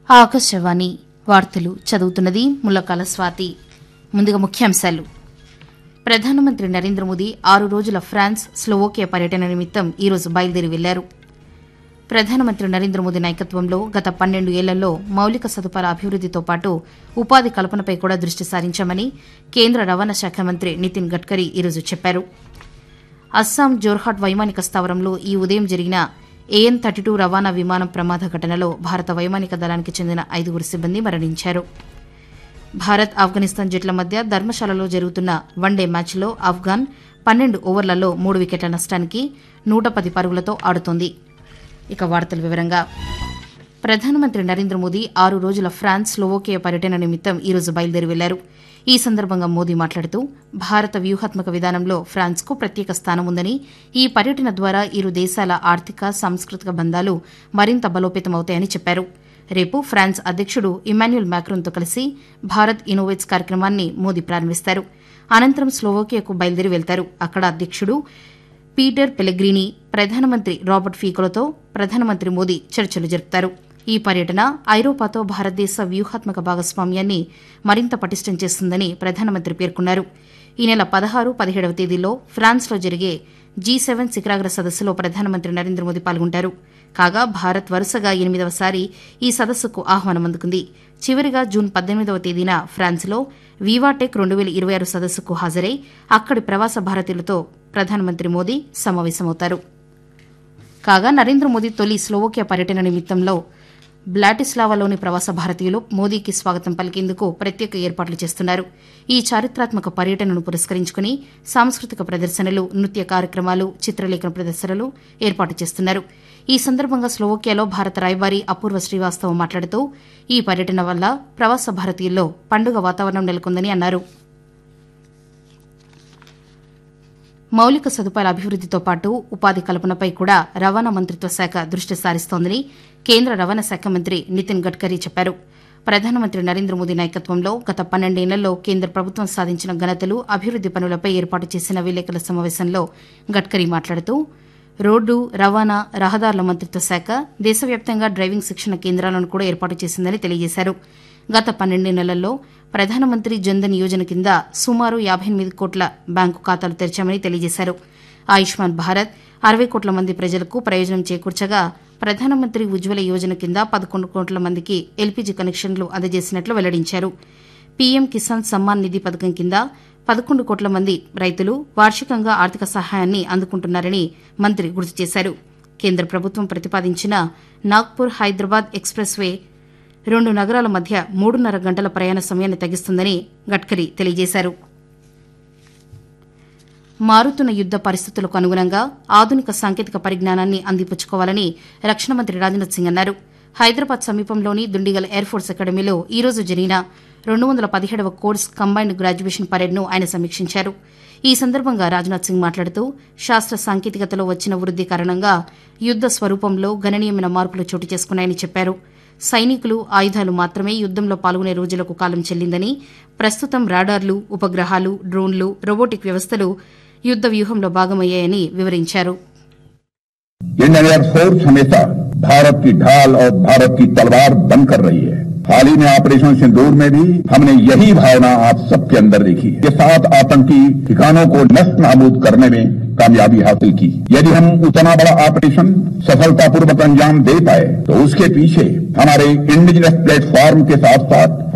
ఆకాశవాణి వార్తలు చదువుతున్నది ముల్లకాల స్వాతి ముందుగా ముఖ్యాంశాలు ప్రధానమంత్రి నరేంద్ర మోదీ ఆరు రోజుల ఫ్రాన్స్ స్లోవోకియా పర్యటన నిమిత్తం ఈరోజు బయలుదేరి వెళ్లారు ప్రధానమంత్రి నరేంద్ర మోదీ నాయకత్వంలో గత పన్నెండు ఏళ్లలో మౌలిక సదుపాయాల అభివృద్దితో పాటు ఉపాధి కల్పనపై కూడా దృష్టి సారించామని కేంద్ర రవాణా శాఖ మంత్రి నితిన్ గడ్కరీ ఈరోజు చెప్పారు అస్సాం జోర్హాట్ వైమానిక స్థావరంలో ఈ ఉదయం జరిగిన ఏఎన్ థర్టీ టూ రవాణా విమానం ప్రమాద ఘటనలో భారత వైమానిక దళానికి చెందిన ఐదుగురు సిబ్బంది మరణించారు భారత్ ఆఫ్ఘనిస్తాన్ జట్ల మధ్య ధర్మశాలలో జరుగుతున్న వన్డే మ్యాచ్లో ఆఫ్ఘాన్ పన్నెండు ఓవర్లలో మూడు వికెట్ల నష్టానికి నూట పది పరుగులతో ఆడుతోంది ఇక వార్తల వివరంగా ప్రధానమంత్రి నరేంద్ర మోదీ ఆరు రోజుల ఫ్రాన్స్ స్లోవోకియా పర్యటన నిమిత్తం ఈరోజు బయలుదేరి వెళ్లారు ఈ సందర్భంగా మోదీ మాట్లాడుతూ భారత వ్యూహాత్మక విధానంలో ఫ్రాన్స్కు ప్రత్యేక స్థానం ఉందని ఈ పర్యటన ద్వారా ఇరు దేశాల ఆర్థిక సాంస్కృతిక బంధాలు మరింత బలోపేతమవుతాయని చెప్పారు రేపు ఫ్రాన్స్ అధ్యకుడు ఇమాన్యుల్ మ్యాక్రోన్తో కలిసి భారత్ ఇన్నోవేట్స్ కార్యక్రమాన్ని మోదీ ప్రారంభిస్తారు అనంతరం స్లోవోకియాకు బయలుదేరి వెళ్తారు అక్కడ అధ్యకుడు పీటర్ పెలెగ్రీని ప్రధానమంత్రి రాబర్ట్ ఫీకోలతో ప్రధానమంత్రి మోదీ చర్చలు జరుపుతారు ఈ పర్యటన ఐరోపాతో భారతదేశ వ్యూహాత్మక భాగస్వామ్యాన్ని మరింత పటిష్టం చేస్తుందని ప్రధానమంత్రి పేర్కొన్నారు ఈ నెల పదహారు పదిహేడవ తేదీల్లో ఫ్రాన్స్లో జరిగే జీ సెవెన్ శిఖరాగ్ర సదస్సులో ప్రధానమంత్రి నరేంద్ర మోదీ పాల్గొంటారు కాగా భారత్ వరుసగా ఎనిమిదవసారి ఈ సదస్సుకు ఆహ్వానం అందుకుంది చివరిగా జూన్ పద్దెనిమిదవ తేదీన ఫ్రాన్స్లో వివాటెక్ రెండు వేల ఇరవై ఆరు సదస్సుకు హాజరై అక్కడి ప్రవాస భారతీయులతో ప్రధానమంత్రి మోదీ సమావేశమవుతారు కాగా నరేంద్ర మోదీ తొలి స్లోవోకియా పర్యటన నిమిత్తంలో బ్లాటిస్లావాలోని ప్రవాస భారతీయులు మోదీకి స్వాగతం పలికేందుకు ప్రత్యేక ఏర్పాట్లు చేస్తున్నారు ఈ చారిత్రాత్మక పర్యటనను పురస్కరించుకుని సాంస్కృతిక ప్రదర్శనలు నృత్య కార్యక్రమాలు చిత్రలేఖన ప్రదర్శనలు ఏర్పాటు చేస్తున్నారు ఈ సందర్భంగా స్లోవోకియాలో భారత రాయబారి అపూర్వ శ్రీవాస్తవ మాట్లాడుతూ ఈ పర్యటన వల్ల ప్రవాస భారతీయుల్లో పండుగ వాతావరణం నెలకొందని అన్నారు మౌలిక సదుపాయాల అభివృద్దితో పాటు ఉపాధి కల్పనపై కూడా రవాణా మంత్రిత్వ శాఖ దృష్టి సారిస్తోందని కేంద్ర రవాణా శాఖ మంత్రి నితిన్ గడ్కరీ చెప్పారు ప్రధానమంత్రి నరేంద్ర మోదీ నాయకత్వంలో గత పన్నెండేళ్లలో కేంద్ర ప్రభుత్వం సాధించిన ఘనతలు అభివృద్ది పనులపై ఏర్పాటు చేసిన విలేకరుల సమావేశంలో గడ్కరీ మాట్లాడుతూ రోడ్డు రవాణా రహదారుల మంత్రిత్వ శాఖ దేశవ్యాప్తంగా డ్రైవింగ్ శిక్షణ కేంద్రాలను కూడా ఏర్పాటు చేసిందని తెలియజేశారు గత పన్నెండు నెలల్లో ప్రధానమంత్రి జన్ధన్ యోజన కింద సుమారు యాబై ఎనిమిది కోట్ల బ్యాంకు ఖాతాలు తెరిచామని తెలియజేశారు ఆయుష్మాన్ భారత్ అరవై కోట్ల మంది ప్రజలకు ప్రయోజనం చేకూర్చగా ప్రధానమంత్రి ఉజ్వల యోజన కింద పదకొండు కోట్ల మందికి ఎల్పీజీ కనెక్షన్లు అందజేసినట్లు వెల్లడించారు పీఎం కిసాన్ సమ్మాన్ నిధి పథకం కింద పదకొండు కోట్ల మంది రైతులు వార్షికంగా ఆర్థిక సహాయాన్ని అందుకుంటున్నారని మంత్రి గుర్తు చేశారు కేంద్ర ప్రభుత్వం ప్రతిపాదించిన నాగ్పూర్ హైదరాబాద్ ఎక్స్ప్రెస్ వే రెండు నగరాల మధ్య మూడున్నర గంటల ప్రయాణ సమయాన్ని తగ్గిస్తుందని గడ్కరీ తెలియజేశారు మారుతున్న యుద్ద పరిస్థితులకు అనుగుణంగా ఆధునిక సాంకేతిక పరిజ్ఞానాన్ని అందిపుచ్చుకోవాలని రక్షణ మంత్రి రాజ్నాథ్ సింగ్ అన్నారు హైదరాబాద్ సమీపంలోని దుండిగల్ ఎయిర్ ఫోర్స్ అకాడమీలో ఈ రోజు జరిగిన రెండు వందల పదిహేడవ కోర్స్ కంబైన్డ్ గ్రాడ్యుయేషన్ పరేడ్ను ఆయన సమీక్షించారు ఈ సందర్భంగా రాజ్నాథ్ సింగ్ మాట్లాడుతూ శాస్త్ర సాంకేతికతలో వచ్చిన వృద్ది కారణంగా యుద్ద స్వరూపంలో గణనీయమైన మార్పులు చోటు చేసుకున్నాయని చెప్పారు సైనికులు ఆయుధాలు మాత్రమే యుద్దంలో పాల్గొనే రోజులకు కాలం చెల్లిందని ప్రస్తుతం రాడార్లు ఉపగ్రహాలు డ్రోన్లు రోబోటిక్ వ్యవస్థలు యుద్ద వ్యూహంలో భాగమయ్యాయని వివరించారు इंडियन एयरफोर्स हमेशा भारत की ढाल और भारत की तलवार बनकर रही है हाल ही में ऑपरेशन सिंदूर में भी हमने यही भावना आप सबके अंदर देखी ये सात आतंकी ठिकानों को नष्ट नाबूद करने में कामयाबी हासिल की यदि हम उतना बड़ा ऑपरेशन सफलतापूर्वक अंजाम दे पाए तो उसके पीछे हमारे इंडिजिनस प्लेटफॉर्म के साथ साथ